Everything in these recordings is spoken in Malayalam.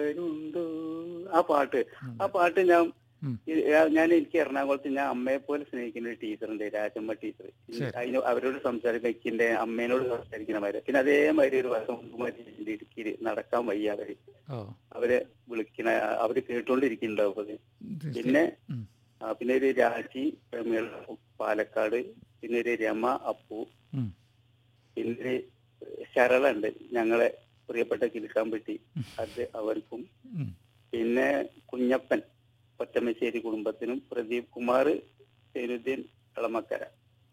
ഉണ്ടോ? ആ പാട്ട് ആ പാട്ട് ഞാൻ ഉം. ഈ- ആ ഞാൻ എനിക്ക് എറണാകുളത്ത് ഞാൻ അമ്മയെ പോലെ സ്നേഹിക്കുന്ന ഒരു ടീച്ചറുണ്ട് രാജമ്മ ടീച്ചർ ശരി. അതിന് അവരോട് സംസാരിക്കുന്ന എന്റെ അമ്മേനോട് സംസാരിക്കുന്ന മാതിരി പിന്നെ അതേമാതിരി ഒരു വർഷം മുമ്പ് ഇടുക്കിയിൽ നടക്കാൻ വയ്യ അവര് ഓ അവരെ വിളിക്കണ അവര് കേട്ടോണ്ടിരിക്കുന്നുണ്ടാവും അത് ഇത് ശരി. പിന്നെ ഉം. ആ, പിന്നെ ഒരു രാജി പ്രമീള പാലക്കാട് പിന്നെ ഒരു രമ അപ്പു ഉം. പിന്നെ ഒരു ശരള ഉണ്ട് ഞങ്ങളെ പ്രിയപ്പെട്ട കിലുക്കാമ്പറ്റി അത് അവർക്കും ഉം. പിന്നെ കുഞ്ഞപ്പൻ ഒറ്റമശ്ശേരി കുടുംബത്തിനും പ്രദീപ് കുമാർ സൈനുദ്ദീൻ കളമക്കര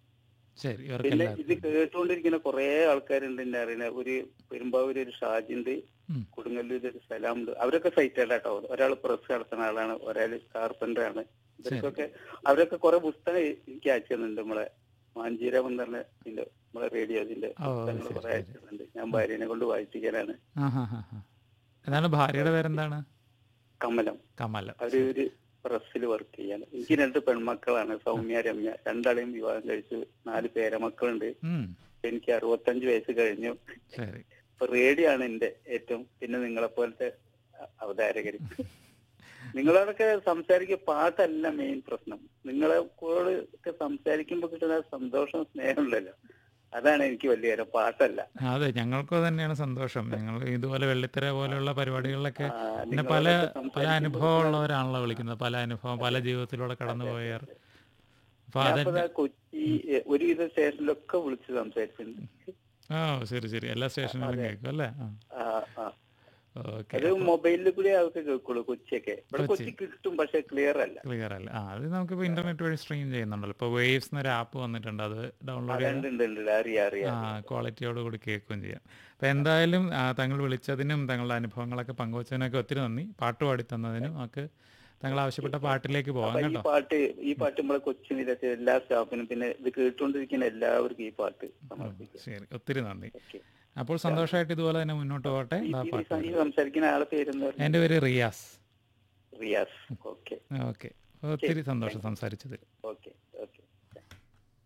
ശരി പിന്നെ ഇവർക്കെല്ലാം ഇത് കേട്ടുകൊണ്ടിരിക്കുന്ന കുറെ ആൾക്കാരുണ്ട് എന്നെ അറിയുന്ന ഒരു പെരുമ്പാവൂര് ഒരു ഷാജിണ്ട് ഉം. കൊടുങ്ങല്ലൂർ ഒരു സലാമുണ്ട് അവരൊക്കെ സൈറ്റഡ് കേട്ടോ ഒരാൾ പ്രസ് നടത്തുന്ന ആളാണ് ഒരാൾ കാർപ്പൻ്റർ ആണ് ഇവർക്കൊക്കെ അവരൊക്കെ കുറെ പുസ്തകം എനിക്ക് അയച്ചു തന്നിട്ടുണ്ട് നമ്മളെ മാഞ്ചീരം എന്ന് പറഞ്ഞ ഇതിന്റെ നമ്മളെ റേഡിയോ അതിന്റെ ഓ, പുസ്തകങ്ങൾ ശരി, കുറെ ശരി. അയച്ചു തന്നിട്ടുണ്ട് ഞാൻ ഭാര്യനെ കൊണ്ട് വായിപ്പിക്കലാണ് ആ ഹാ ഹാ ഹാ എന്താണ് ഭാര്യയുടെ പേരെന്താണ് കമലം കമല അവര് ഒരു പ്രസ്സിൽ വർക്ക് ചെയ്യാണ് എനിക്ക് രണ്ട് പെൺമക്കളാണ് സൗമ്യ രമ്യ രണ്ടാളെയും വിവാഹം കഴിച്ചു നാല് പേരമക്കളുണ്ട് ഉം. എനിക്ക് അറുപത്തഞ്ച് വയസ്സ് കഴിഞ്ഞു ശരി ഇപ്പൊ റേഡിയോ ആണ് എന്റെ ഏറ്റവും പിന്നെ നിങ്ങളെ പോലത്തെ അവതാരകര് നിങ്ങളോടൊക്കെ സംസാരിക്കുക പാട്ടല്ല മെയിൻ പ്രശ്നം നിങ്ങളെ കൂടെ ഒക്കെ സംസാരിക്കുമ്പോ കിട്ടുന്ന സന്തോഷം സ്നേഹമുണ്ടല്ലോ അതാണ് എനിക്ക് വലിയ കാര്യം പാട്ടല്ല അതെ ഞങ്ങൾക്കും തന്നെയാണ് സന്തോഷം ഞങ്ങൾ ഇതുപോലെ വെള്ളിത്തിര പോലെയുള്ള പരിപാടികളിലൊക്കെ ആ, പിന്നെ പല നിങ്ങളോടൊക്കെ പല സംസാരിക്കുമ്പോ അനുഭവം ഉള്ളവരാണല്ലോ വിളിക്കുന്നത് പല അനുഭവം പല ജീവിതത്തിലൂടെ കടന്നുപോയവർ അപ്പൊ ഞാൻ അതെന്നെ ഇപ്പൊ ദാ കൊച്ചി എ, ഒരുവിധ സ്റ്റേഷനിലൊക്കെ വിളിച്ച് സംസാരിച്ചിട്ടുണ്ട് ആ ശരി ശരി എല്ലാ സ്റ്റേഷനിലും കേൾക്കും അല്ലേ ആ, ആ. ഓക്കെ അത് മൊബൈലിൽ കൂടി അതൊക്കെ കേൾക്കുള്ളൂ കൊച്ചിയൊക്കെ ഇവിടെ കൊച്ചി. കൊച്ചി കിട്ടും പക്ഷെ ക്ലിയർ അല്ല ക്ലിയർ അല്ല ആ അത് നമുക്കിപ്പോൾ ഇന്റർനെറ്റ് വഴി സ്ട്രീം ചെയ്യുന്നുണ്ടല്ലോ ഇപ്പോൾ വേവ്സ് എന്നൊരു ആപ്പ് വന്നിട്ടുണ്ട് അത് ഡൗൺലോഡ് ചെയ്ത് അതുണ്ട് ഉണ്ട് ഉണ്ട് അറിയാം ആ അറിയാം ക്വാളിറ്റിയോട് കൂടി കേൾക്കുകയും ചെയ്യാം അപ്പോൾ എന്തായാലും ആ, താങ്കൾ വിളിച്ചതിനും തങ്ങളുടെ അനുഭവങ്ങളൊക്കെ പങ്കുവച്ചതിനൊക്കെ ഒത്തിരി നന്ദി പാട്ട് പാടി തന്നതിനും നമുക്ക് താങ്കൾ ആവശ്യപ്പെട്ട പാട്ടിലേക്ക് പോകാം അപ്പൊ ഈ കേട്ടോ പാട്ട് ഈ പാട്ട് നമ്മളെ കൊച്ചി നിരത്തെ എല്ലാ സ്റ്റാഫിനും പിന്നെ ഇത് കേട്ടുകൊണ്ടിരിക്കുന്ന എല്ലാവർക്കും ഈ പാട്ട് സമർപ്പിക്കും ശരി ഒത്തിരി നന്ദി ഓക്കെ അപ്പോൾ സന്തോഷമായിട്ട് ഇതുപോലെ തന്നെ മുന്നോട്ട് പോകട്ടെ ഈ ഇതാ ഈ പാട്ട് സം- ഈ സംസാരിക്കുന്ന ആളെ പേരെന്ന് എൻ്റെ പേര് റിയാസ് റിയാസ് ഓക്കെ ഓക്കെ ഒത്തിരി സന്തോഷം സംസാരിച്ചതിൽ ഓക്കെ